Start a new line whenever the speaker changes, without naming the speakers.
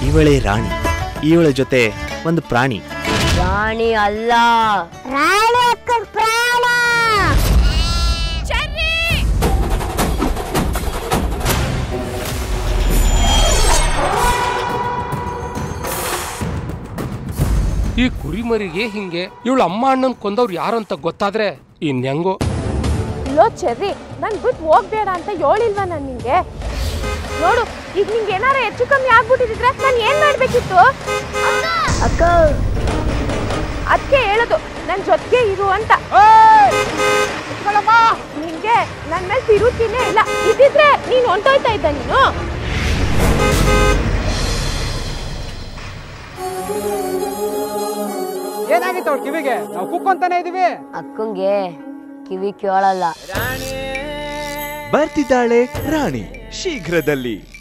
ಇವಳೇ ರಾಣಿ ಇವಳ ಜೊತೆ ಒಂದು ಪ್ರಾಣಿ
ರಾಣಿ ಅಲ್ಲ ರಾಣಿ ಅಕ್ಕನ ಪ್ರಾಣ
ಈ ಕುರಿಮರಿಗೆ ಹಿಂಗೆ ಇವಳು ಅಮ್ಮ ಅಣ್ಣನ್ ಕೊಂದವ್ರು ಯಾರು ಅಂತ ಗೊತ್ತಾದ್ರೆ ಇನ್ಯಂಗೋ
ಲೋ ಚೆರ್ರಿ ನನ್ ಬಿಟ್ಟು ಹೋಗ್ಬೇಡ ಅಂತ ಹೇಳಿಲ್ವಾ ನಾನು ನಿಂಗೆ ನೋಡು ಈಗ ನಿಂಗೆ ಏನಾರ ಹೆಚ್ಚು ಕಮ್ಮಿ ಆಗ್ಬಿಟ್ಟಿದ್ರೆ ನಾನು ಏನ್ ಮಾಡ್ಬೇಕಿತ್ತು
ಅಕ್ಕ
ಅದಕ್ಕೆ ಹೇಳೋದು ನನ್ ಜೊತೆಗೆ ಇರು ಅಂತ ನಿಂಗೆ ನನ್ ಮೇಲೆ ತಿರುಗ್ತೀನೇ ಇಲ್ಲ ಇದ್ದಿದ್ರೆ ನೀನ್ ಹೊಂಟೋಯ್ತಾ ಇದ್ದ ನೀನು
ಏನಾಗಿತ್ತು ಅವ್ರ ಕಿವಿಗೆ ನಾವು ಕುಕ್ಕೊಂತಾನೆ ಇದೀವಿ
ಅಕ್ಕಂಗೆ ಕಿವಿ ಕೇಳಲ್ಲ
ಬರ್ತಿದ್ದಾಳೆ ರಾಣಿ ಶೀಘ್ರದಲ್ಲಿ